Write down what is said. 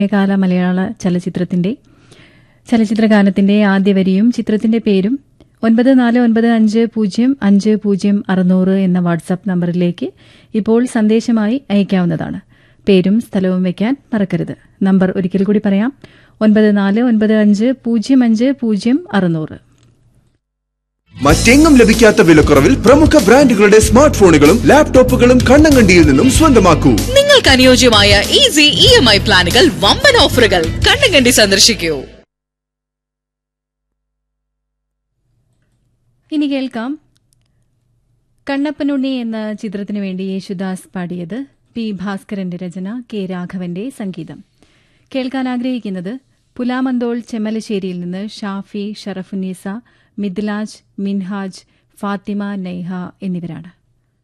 കാല മലയാള ചലച്ചിത്രത്തിന്റെ ചലച്ചിത്രഗാനത്തിന്റെ ആദ്യ വരിയും ചിത്രത്തിന്റെ പേരും ഒൻപത് നാല് ഒൻപത് അഞ്ച് പൂജ്യം അഞ്ച് പൂജ്യം അറുന്നൂറ് എന്ന വാട്സാപ്പ് നമ്പറിലേക്ക് ഇപ്പോൾ സന്ദേശമായി അയക്കാവുന്നതാണ് പേരും സ്ഥലവും വയ്ക്കാൻ മറക്കരുത് നമ്പർ ഒരിക്കൽ കൂടി പറയാം ഒൻപത് നാല് ഒൻപത് അഞ്ച് പൂജ്യം അഞ്ച് പൂജ്യം അറുന്നൂറ് മറ്റെങ്ങും ലഭിക്കാത്ത വിലക്കുറവിൽ പ്രമുഖ ബ്രാൻഡുകളുടെ സ്മാർട്ട് ഫോണുകളും ലാപ്ടോപ്പുകളും കണ്ണങ്കണ്ടിയിൽ നിന്നും സ്വന്തമാക്കൂ നിങ്ങൾക്ക് അനുയോജ്യമായ ഈസി ഇ എം ഐ പ്ലാനുകൾ വമ്പൻ ഓഫറുകൾ കണ്ണുകണ്ടി സന്ദർശിക്കൂ ഇനി കേൾക്കാം കണ്ണപ്പനുണ്ണി എന്ന ചിത്രത്തിനു വേണ്ടി യേശുദാസ് പാടിയത് പി ഭാസ്കരന്റെ രചന കെ രാഘവന്റെ സംഗീതം കേൾക്കാൻ ആഗ്രഹിക്കുന്നത് പുലാമന്തോൾ ചെമ്മലശ്ശേരിയിൽ നിന്ന് ഷാഫി ഷറഫുന്നീസ മിദ്ലാജ് മിൻഹാജ് ഫാത്തിമ നൈഹ എന്നിവരാണ്